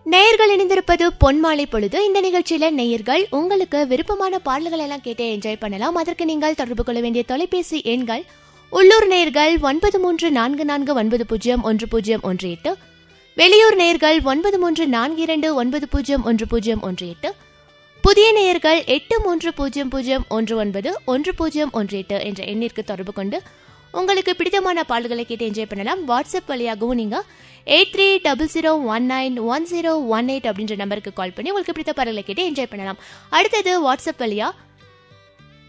நேயர்கள் இணைந்திருப்பது பொன்மாலை பொழுது இந்த நிகழ்ச்சியில நேயர்கள் உங்களுக்கு விருப்பமான பாடல்கள் எல்லாம் கேட்டு என்ஜாய் பண்ணலாம் அதற்கு நீங்கள் தொடர்பு கொள்ள வேண்டிய தொலைபேசி எண்கள் உள்ளூர் நேயர்கள் ஒன்பது மூன்று நான்கு நான்கு ஒன்பது பூஜ்ஜியம் ஒன்று பூஜ்ஜியம் ஒன்று எட்டு வெளியூர் நேயர்கள் ஒன்பது மூன்று நான்கு இரண்டு ஒன்பது பூஜ்ஜியம் ஒன்று பூஜ்ஜியம் ஒன்று எட்டு புதிய நேயர்கள் எட்டு மூன்று பூஜ்ஜியம் பூஜ்ஜியம் ஒன்று ஒன்பது ஒன்று பூஜ்ஜியம் ஒன்று எட்டு என்ற எண்ணிற்கு தொடர்பு கொண்டு உங்களுக்கு பிடித்தமான பாடல்களை கேட்டு என்ஜாய் பண்ணலாம் வாட்ஸ்அப் வழியாகவும் நீங்க eight three double zero one nine one zero one eight அப்படின்ற நம்பருக்கு கால் பண்ணி உங்களுக்கு பிடித்த பாடல்களை கேட்டு என்ஜாய் பண்ணலாம் அடுத்தது வாட்ஸ்அப் வழியா